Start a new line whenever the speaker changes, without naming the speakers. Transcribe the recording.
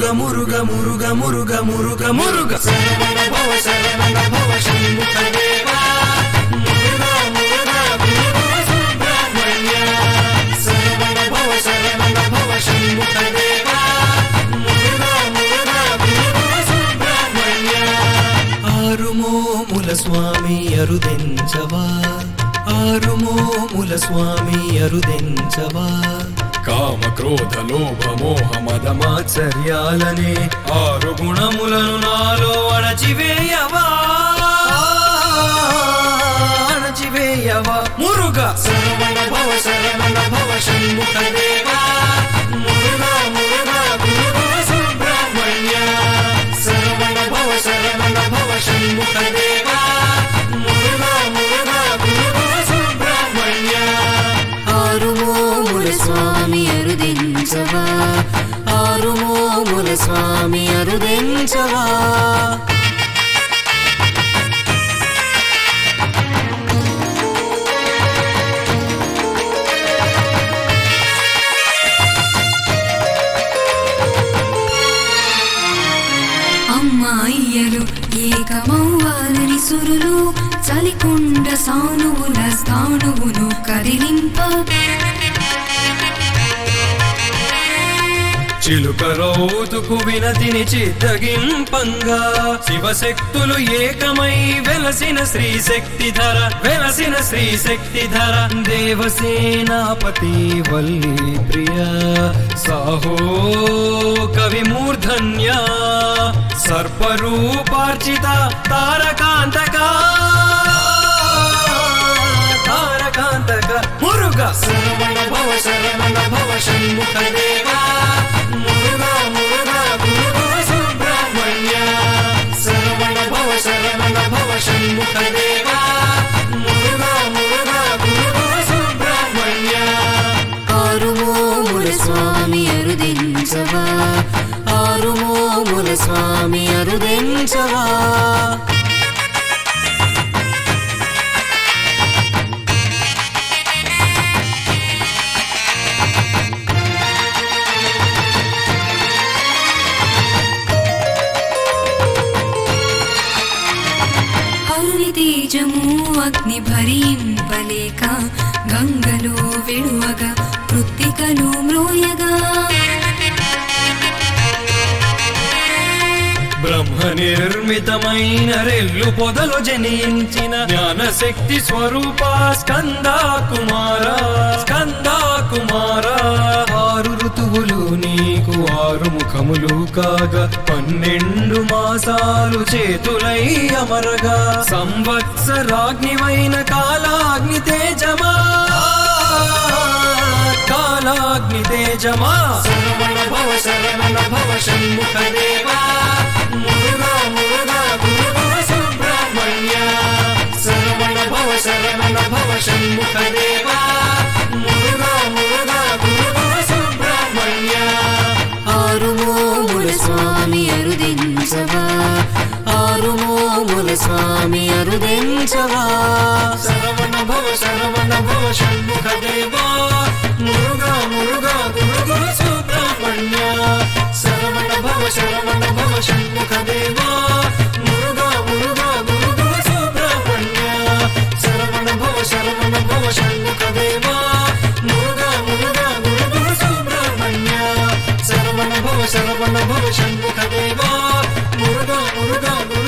మురుగ మురుగ మురుగ మురుగ మురుగ
శరవణ భవ శరవణ భవ షణ్ముఖ దేవా మురుగా మురుగా గురువ సుబ్రహ్మణ్య శరవణ భవ శరవణ భవ షణ్ముఖ దేవా మురుగా మురుగా గురువ సుబ్రహ్మణ్య
ఆరుమోముల స్వామి అరుదెంచవా ఆరుమోముల స్వామి అరుదెంచవా కామ క్రోధ లోభ మోహ మద మాత్సర్యాలనే ఆరు గుణములను నాలో అణచివేయవా అణచివేయవా మురుగా
శరవణ భవ శరవణ భవ షణ్ముఖ దేవా మురుగా మురుగా గురువ సుబ్రహ్మణ్య శరవణ భవ శరవణ భవ షణ్ముఖ దేవా మురుగా మురుగా గురువ సుబ్రహ్మణ్య
ఆరుమోముల స్వామి అరుదించవా ఆరుమోముల స్వామి అరుదించవా అమ్మాయియలు ఏకమవ్వాలని సురులు చలికొండ సానువుల స్థానువును కదిలింప
చిలుక రౌతుకు వినతిని చిత్తగింపంగా శివశక్తులు ఏకమై వెలసిన శ్రీ శక్తిధర వెలసిన శ్రీ శక్తిధర దేవసేనాపతి వల్లి ప్రియ సాహో కవి మూర్ధన్య సర్పరూపార్చిత తారకాంతకా తారకాంతక మురుగా
శరవణ భవ శరవణ భవ షణ్ముఖ దేవా మురుగా మురుగా గురువ సుబ్రహ్మణ్య శరవణ భవ శరవణ భవ షణ్ముఖ దేవా మురుగా మురుగా గురువ సుబ్రహ్మణ్య
ఆరుమోముల స్వామి అరుదించవా ఆరుమోముల స్వామి అరుదించవా హరుని తేజము అగ్ని భరింపలేక గంగలో విడువగా కృత్తికలు మ్రోయగా
బ్రహ్మ నిర్మితమైన రెల్లు పొదలు జనించిన జ్ఞానశక్తి స్వరూప స్కంద కుమార స్కంద కుమార ఆరు ఋతువులు నీకు ఆరు ముఖములు కాగా పన్నెండు మాసాలు చేతులై అమరగా సంవత్సరాగ్నివైన కాలాగ్ని తేజమా కాలాగ్ని తేజమా
శరవణ భవ శరవణ భవ షణ్ముఖ దేవా మురుగా మురుగా గురువ సుబ్రహ్మణ్య శరవణ భవ శరవణ భవ షణ్ముఖ దేవా మురుగా మురుగా గురువ సుబ్రహ్మణ్య
ఆరుమోముల స్వామి అరుదించవా ఆరుమోముల స్వామి అరుదించవా
శరవణ భవ శరవణ భవ షణ్ముఖ దేవా మురుగా మురుగా గురుగురు సుబ్రహ్మణ్య శరవణ భవ శరవణ భవ షణ్ముఖ దేవా మురుగా మురుగా గురుగురు సుబ్రహ్మణ్య శరవణ భవ శరవణ భవ షణ్ముఖ దేవా మురుగా మురుగా గురుగురు సుబ్రహ్మణ్య శరవణ భవ శరవణ భవ షణ్ముఖ దేవా మురుగా మురుగా గురు